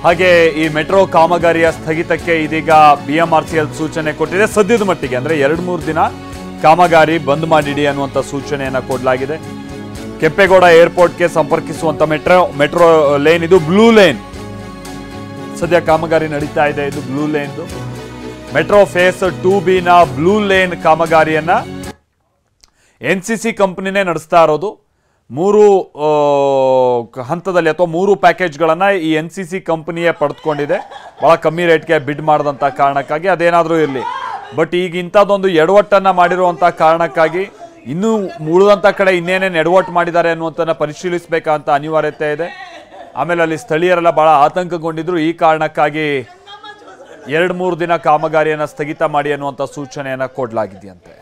ಹಾಗೆ ಈ ಮೆಟ್ರೋ ಕಾಮಗಾರಿಯ ಸ್ಥಗಿತಕ್ಕೆ ಇದೀಗ B M R C L ಸೂಚನೆ ಕೊಟ್ಟಿದೆ ಸದ್ಯದ ಮಟ್ಟಿಗೆ ಅಂದ್ರೆ ಎರಡು ಮೂರು ದಿನ ಕಾಮಗಾರಿ ಬಂದ್ ಮಾಡಿಡಿ ಅನ್ನುವಂಥ ಸೂಚನೆಯನ್ನ ಕೊಡಲಾಗಿದೆ ಕೆಂಪೇಗೌಡ ಏರ್ಪೋರ್ಟ್ಗೆ ಸಂಪರ್ಕಿಸುವಂತ ಮೆಟ್ರೋ ಮೆಟ್ರೋ ಲೇನ್ ಇದು ಬ್ಲೂ ಲೇನ್ ಸದ್ಯ ಕಾಮಗಾರಿ ನಡೀತಾ ಇದೆ ಇದು blue lane metro phase two B ನ ಬ್ಲೂ ಲೇನ್ ಕಾಮಗಾರಿಯನ್ನ ಎನ್ ಸಿ ಸಿ ಕಂಪನಿನೇ ನಡೆಸ್ತಾ ಇರೋದು ಮೂರು ಆ, ಕ- ಹಂತದಲ್ಲಿ ಅಥವಾ ಮೂರು ಪ್ಯಾಕೇಜ್ಗಳನ್ನು ಈ ಎನ್ ಸಿ ಸಿ ಕಂಪನಿಯೇ ಪಡೆದುಕೊಂಡಿದೆ ಭಾಳ ಕಮ್ಮಿ ರೇಟ್ಗೆ ಬಿಡ್ ಮಾಡಿದಂಥ ಕಾರಣಕ್ಕಾಗಿ ಅದೇನಾದರೂ ಇರಲಿ ಬಟ್ ಈಗ ಇಂಥದ್ದೊಂದು ಎಡವಟ್ಟನ್ನು ಮಾಡಿರುವಂಥ ಕಾರಣಕ್ಕಾಗಿ ಇನ್ನೂ ಉಳಿದಂಥ ಕಡೆ ಇನ್ನೇನೇನು ಎಡವಟ್ಟು ಮಾಡಿದ್ದಾರೆ ಅನ್ನುವಂಥನ್ನ ಪರಿಶೀಲಿಸಬೇಕಂತ ಅನಿವಾರ್ಯತೆ ಇದೆ ಆಮೇಲೆ ಅಲ್ಲಿ ಸ್ಥಳೀಯರೆಲ್ಲ ಭಾಳ ಆತಂಕಗೊಂಡಿದ್ರು ಈ ಕಾರಣಕ್ಕಾಗಿ ಎರಡು ಮೂರು ದಿನ ಕಾಮಗಾರಿಯನ್ನು ಸ್ಥಗಿತ ಮಾಡಿ ಅನ್ನುವಂಥ ಸೂಚನೆಯನ್ನು ಕೊಡಲಾಗಿದೆಯಂತೆ